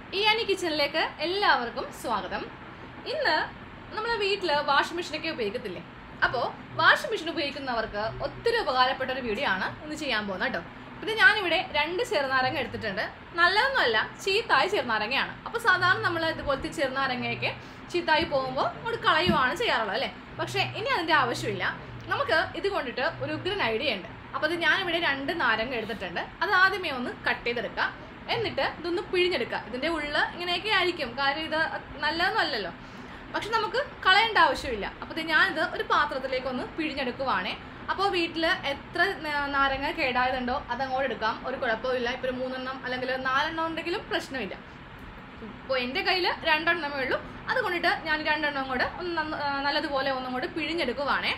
ഈ ആനി കിച്ചണിലേക്ക് എല്ലാവർക്കും സ്വാഗതം ഇന്ന് നമ്മളെ വീട്ടിൽ വാഷിംഗ് മെഷീനൊക്കെ ഉപയോഗിക്കത്തില്ലേ അപ്പോൾ വാഷിംഗ് മെഷീൻ ഉപയോഗിക്കുന്നവർക്ക് ഒത്തിരി ഉപകാരപ്പെട്ട ഒരു വീഡിയോ ആണ് ഇന്ന് ചെയ്യാൻ പോകുന്നത് കേട്ടോ ഇത് ഞാനിവിടെ രണ്ട് ചെറുനാരങ്ങ എടുത്തിട്ടുണ്ട് നല്ലതൊന്നുമല്ല ചീത്തായ ചെറുനാരങ്ങയാണ് അപ്പോൾ സാധാരണ നമ്മൾ ഇതുപോലത്തെ ചെറുനാരങ്ങയൊക്കെ ചീത്തായി പോകുമ്പോൾ അങ്ങോട്ട് കളയുവാണ് ചെയ്യാറുള്ളത് അല്ലേ പക്ഷേ ഇനി അതിൻ്റെ ആവശ്യമില്ല നമുക്ക് ഇത് കൊണ്ടിട്ട് ഒരു ഉഗ്രൻ ഐഡിയ ഉണ്ട് അപ്പോൾ ഇത് ഞാനിവിടെ രണ്ട് നാരങ്ങ എടുത്തിട്ടുണ്ട് അത് ആദ്യമേ ഒന്ന് കട്ട് ചെയ്തെടുക്കാം എന്നിട്ട് ഇതൊന്ന് പിഴിഞ്ഞെടുക്കുക ഇതിന്റെ ഉള്ളിൽ ഇങ്ങനെയൊക്കെ ആയിരിക്കും കാര്യം ഇത് നല്ലതൊന്നും അല്ലല്ലോ പക്ഷെ നമുക്ക് കളയേണ്ട ആവശ്യമില്ല അപ്പോൾ ഇത് ഞാനിത് ഒരു പാത്രത്തിലേക്ക് ഒന്ന് പിഴിഞ്ഞെടുക്കുവാണേ അപ്പോൾ വീട്ടിൽ എത്ര ന- നാരങ്ങ കേടായതുണ്ടോ അത് അങ്ങോട്ട് എടുക്കാം ഒരു കുഴപ്പമില്ല ഇപ്പോൾ ഒരു മൂന്നെണ്ണം അല്ലെങ്കിൽ നാലെണ്ണം ഉണ്ടെങ്കിലും പ്രശ്നമില്ല ഇപ്പോൾ എൻ്റെ കയ്യിൽ രണ്ടെണ്ണമേ ഉള്ളൂ അതുകൊണ്ടിട്ട് ഞാൻ രണ്ടെണ്ണം കൂടെ ഒന്ന് നന്ന- ആ, നല്ലതുപോലെ ഒന്നും കൂടെ പിഴിഞ്ഞെടുക്കുവാണേ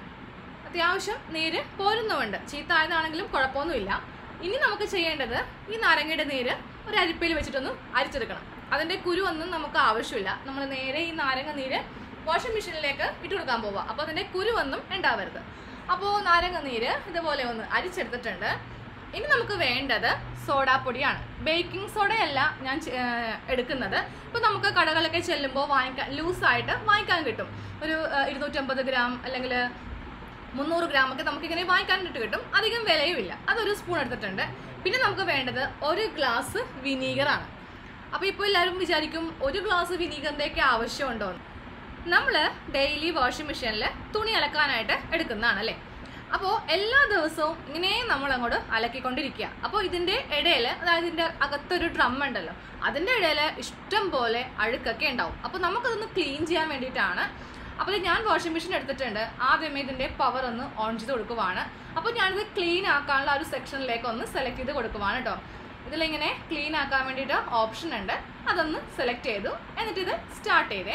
അത്യാവശ്യം നീര് പോരുന്നുമുണ്ട് ചീത്ത ആയതാണെങ്കിലും കുഴപ്പമൊന്നുമില്ല ഇനി നമുക്ക് ചെയ്യേണ്ടത് ഈ നാരങ്ങയുടെ നീര് ഒരു അരിപ്പയിൽ വെച്ചിട്ടൊന്ന് അരിച്ചെടുക്കണം അതിൻ്റെ കുരു ഒന്നും നമുക്ക് ആവശ്യമില്ല നമ്മൾ നേരെ ഈ നാരങ്ങ നീര് വാഷിംഗ് മെഷീനിലേക്ക് ഇട്ട് കൊടുക്കാൻ പോവുക അപ്പോൾ അതിൻ്റെ കുരു ഒന്നും ഉണ്ടാവരുത് അപ്പോൾ നാരങ്ങ നീര് ഇതുപോലെ ഒന്ന് അരിച്ചെടുത്തിട്ടുണ്ട് ഇനി നമുക്ക് വേണ്ടത് സോഡാപ്പൊടിയാണ് ബേക്കിംഗ് സോഡയല്ല ഞാൻ ചെ- ഏർ എടുക്കുന്നത് ഇപ്പോൾ നമുക്ക് കടകളിലൊക്കെ ചെല്ലുമ്പോൾ വാങ്ങിക്കാൻ ലൂസായിട്ട് വാങ്ങിക്കാൻ കിട്ടും ഒരു ഏർ ഇരുന്നൂറ്റമ്പത് ഗ്രാം അല്ലെങ്കിൽ മുന്നൂറ് ഗ്രാം ഒക്കെ നമുക്ക് ഇങ്ങനെ വാങ്ങിക്കാനായിട്ട് കിട്ടും അധികം വിലയുമില്ല അതൊരു സ്പൂൺ എടുത്തിട്ടുണ്ട് പിന്നെ നമുക്ക് വേണ്ടത് ഒരു ഗ്ലാസ് വിനീഗറാണ് അപ്പോൾ ഇപ്പോൾ എല്ലാവരും വിചാരിക്കും ഒരു ഗ്ലാസ് വിനീഗറിൻ്റെയൊക്കെ ആവശ്യമുണ്ടോ എന്ന് നമ്മൾ ഡെയിലി വാഷിംഗ് മെഷീനിൽ തുണി അലക്കാനായിട്ട് എടുക്കുന്നതാണ് അല്ലേ അപ്പോൾ എല്ലാ ദിവസവും ഇങ്ങനെ നമ്മൾ അങ്ങോട്ട് അലക്കിക്കൊണ്ടിരിക്കുക അപ്പോൾ ഇതിൻ്റെ ഇടയിൽ അതായത് ഇതിൻ്റെ അകത്തൊരു ഡ്രം ഉണ്ടല്ലോ അതിൻ്റെ ഇടയിൽ ഇഷ്ടം പോലെ അഴുക്കൊക്കെ ഉണ്ടാവും അപ്പോൾ നമുക്കതൊന്ന് ക്ലീൻ ചെയ്യാൻ വേണ്ടിയിട്ടാണ് അപ്പോൾ ഇത് ഞാൻ വാഷിംഗ് മെഷീൻ എടുത്തിട്ടുണ്ട് ആദ്യമേ ഇതിൻ്റെ പവർ ഒന്ന് ഓൺ ചെയ്ത് കൊടുക്കുവാണ് അപ്പോൾ ഞാനിത് ക്ലീൻ ആക്കാനുള്ള ആ ഒരു സെക്ഷനിലേക്ക് ഒന്ന് സെലക്ട് ചെയ്ത് കൊടുക്കുവാണ് കേട്ടോ ഇതിലിങ്ങനെ ക്ലീൻ ആക്കാൻ വേണ്ടിയിട്ട് ഓപ്ഷൻ ഉണ്ട് അതൊന്ന് സെലക്ട് ചെയ്തു എന്നിട്ട് ഇത് സ്റ്റാർട്ട് ചെയ്തേ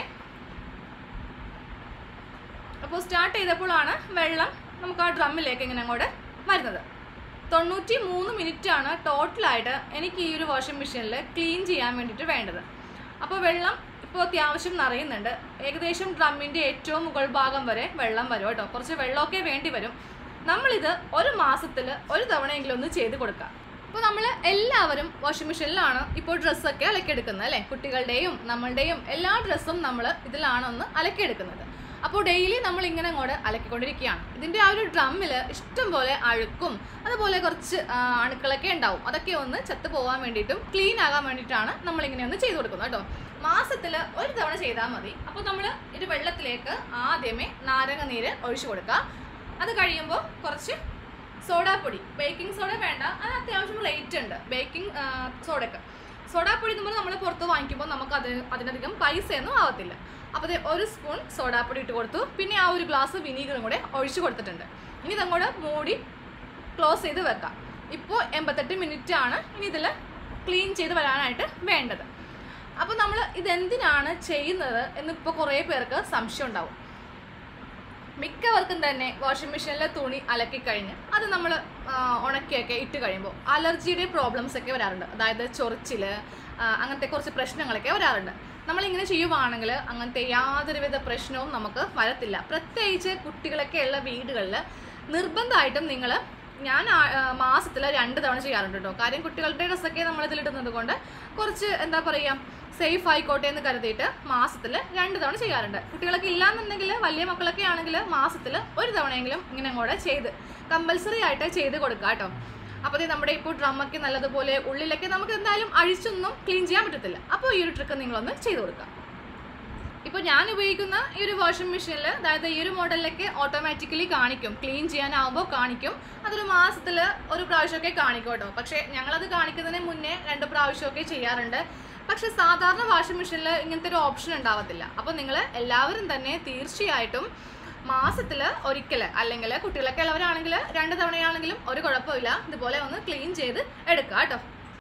അപ്പോൾ സ്റ്റാർട്ട് ചെയ്തപ്പോഴാണ് വെള്ളം നമുക്ക് ആ ഡ്രമ്മിലേക്ക് ഇങ്ങനെ അങ്ങോട്ട് വരുന്നത് തൊണ്ണൂറ്റി മൂന്ന് മിനിറ്റ് ആണ് ടോട്ടലായിട്ട് എനിക്ക് ഈ ഒരു വാഷിംഗ് മെഷീനിൽ ക്ലീൻ ചെയ്യാൻ വേണ്ടിയിട്ട് വേണ്ടത് അപ്പോൾ വെള്ളം ഇപ്പോൾ അത്യാവശ്യം നിറയുന്നുണ്ട് ഏകദേശം ഡ്രമ്മിൻ്റെ ഏറ്റവും മുകൾ ഭാഗം വരെ വെള്ളം വരും കേട്ടോ കുറച്ച് വെള്ളമൊക്കെ വേണ്ടി വരും നമ്മളിത് ഒരു മാസത്തിൽ ഒരു തവണയെങ്കിലും ഒന്ന് ചെയ്ത് കൊടുക്കുക അപ്പോൾ നമ്മൾ എല്ലാവരും വാഷിംഗ് മെഷീനിലാണ് ഇപ്പോൾ ഡ്രസ്സൊക്കെ അലക്കിയെടുക്കുന്നത് അല്ലേ കുട്ടികളുടെയും നമ്മളുടെയും എല്ലാ ഡ്രസ്സും നമ്മൾ ഇതിലാണ് ഒന്ന് അലക്കിയെടുക്കുന്നത് അപ്പോൾ ഡെയിലി നമ്മൾ ഇങ്ങനെ അങ്ങോട്ട് അലക്കിക്കൊണ്ടിരിക്കുകയാണ് ഇതിൻ്റെ ആ ഒരു ഡ്രമ്മിൽ ഇഷ്ടം പോലെ അഴുക്കും അതുപോലെ കുറച്ച് ആ, അണുക്കളൊക്കെ ഉണ്ടാവും അതൊക്കെ ഒന്ന് ചത്തു പോകാൻ വേണ്ടിയിട്ടും ക്ലീൻ ആകാൻ വേണ്ടിയിട്ടാണ് നമ്മളിങ്ങനെ ഒന്ന് ചെയ്ത് കൊടുക്കുന്നത് കേട്ടോ മാസത്തിൽ ഒരു തവണ ചെയ്താൽ മതി അപ്പോൾ നമ്മൾ ഇത് വെള്ളത്തിലേക്ക് ആദ്യമേ നാരങ്ങ നീര് ഒഴിച്ചു കൊടുക്കുക അത് കഴിയുമ്പോൾ കുറച്ച് സോഡാപ്പൊടി ബേക്കിംഗ് സോഡ വേണ്ട അത് അത്യാവശ്യം റേറ്റ് ഉണ്ട് ബേക്കിംഗ് സോഡയൊക്കെ സോഡാപ്പൊടി എന്ന് നമ്മൾ പുറത്ത് വാങ്ങിക്കുമ്പോൾ നമുക്ക് അത് അതിനധികം പൈസയൊന്നും ആവത്തില്ല അപ്പോൾ ഇത് ഒരു സ്പൂൺ സോഡാപ്പൊടി ഇട്ട് കൊടുത്തു പിന്നെ ആ ഒരു ഗ്ലാസ് വിനീഗറും കൂടെ ഒഴിച്ചു കൊടുത്തിട്ടുണ്ട് ഇനി ഇതങ്ങോട്ട് മൂടി ക്ലോസ് ചെയ്ത് വെക്കാം ഇപ്പോൾ എൺപത്തെട്ട് മിനിറ്റ് ആണ് ഇനി ഇതിൽ ക്ലീൻ ചെയ്ത് വരാനായിട്ട് വേണ്ടത് അപ്പോൾ നമ്മൾ ഇതെന്തിനാണ് ചെയ്യുന്നത് എന്നിപ്പോൾ കുറേ പേർക്ക് സംശയം ഉണ്ടാവും മിക്കവർക്കും തന്നെ വാഷിംഗ് മെഷീനിലെ തുണി അലക്കി കഴിഞ്ഞ് അത് നമ്മൾ ഉണക്കിയൊക്കെ ഇട്ട് കഴിയുമ്പോൾ അലർജിയുടെ പ്രോബ്ലംസ് ഒക്കെ വരാറുണ്ട് അതായത് ചൊറിച്ചിൽ അങ്ങനത്തെ കുറച്ച് പ്രശ്നങ്ങളൊക്കെ വരാറുണ്ട് നമ്മളിങ്ങനെ ചെയ്യുവാണെങ്കിൽ അങ്ങനത്തെ യാതൊരുവിധ പ്രശ്നവും നമുക്ക് വരത്തില്ല പ്രത്യേകിച്ച് കുട്ടികളൊക്കെ ഉള്ള വീടുകളിൽ നിർബന്ധമായിട്ടും നിങ്ങൾ ഞാൻ മാസത്തിൽ രണ്ട് തവണ ചെയ്യാറുണ്ട് കേട്ടോ കാര്യം കുട്ടികളുടെ ഡ്രസ്സൊക്കെ നമ്മൾ ഇതിലിടുന്നത് കൊണ്ട് കുറച്ച് എന്താ പറയുക സേഫ് ആയിക്കോട്ടെ എന്ന് കരുതിയിട്ട് മാസത്തിൽ രണ്ട് തവണ ചെയ്യാറുണ്ട് കുട്ടികളൊക്കെ ഇല്ലാന്നുണ്ടെങ്കിൽ വലിയ മക്കളൊക്കെ ആണെങ്കിൽ മാസത്തിൽ ഒരു തവണയെങ്കിലും ഇങ്ങനെ കൂടെ ചെയ്ത് കമ്പൽസറി ആയിട്ട് ചെയ്ത് കൊടുക്കുക കേട്ടോ അപ്പോൾ ഇത് നമ്മുടെ ഇപ്പോൾ ഡ്രമ്മൊക്കെ നല്ലതുപോലെ ഉള്ളിലൊക്കെ നമുക്ക് എന്തായാലും അഴിച്ചൊന്നും ക്ലീൻ ചെയ്യാൻ പറ്റത്തില്ല അപ്പോൾ ഈ ഒരു ട്രിക്ക് നിങ്ങളൊന്ന് ചെയ്ത് കൊടുക്കുക ഇപ്പോൾ ഞാൻ ഉപയോഗിക്കുന്ന ഈ ഒരു വാഷിംഗ് മെഷീനിൽ അതായത് ഈ ഒരു മോഡലിലൊക്കെ ഓട്ടോമാറ്റിക്കലി കാണിക്കും ക്ലീൻ ചെയ്യാനാവുമ്പോൾ കാണിക്കും അതൊരു മാസത്തിൽ ഒരു പ്രാവശ്യമൊക്കെ കാണിക്കും കേട്ടോ പക്ഷേ ഞങ്ങളത് കാണിക്കുന്നതിന് മുന്നേ രണ്ട് പ്രാവശ്യമൊക്കെ ചെയ്യാറുണ്ട് പക്ഷെ സാധാരണ വാഷിംഗ് മെഷീനിൽ ഇങ്ങനത്തെ ഒരു ഓപ്ഷൻ ഉണ്ടാവത്തില്ല അപ്പോൾ നിങ്ങൾ എല്ലാവരും തന്നെ തീർച്ചയായിട്ടും മാസത്തിൽ ഒരിക്കൽ അല്ലെങ്കിൽ കുട്ടികളൊക്കെ ഉള്ളവരാണെങ്കിൽ രണ്ട് തവണയാണെങ്കിലും ഒരു കുഴപ്പമില്ല ഇതുപോലെ ഒന്ന് ക്ലീൻ ചെയ്ത് എടുക്കുക കേട്ടോ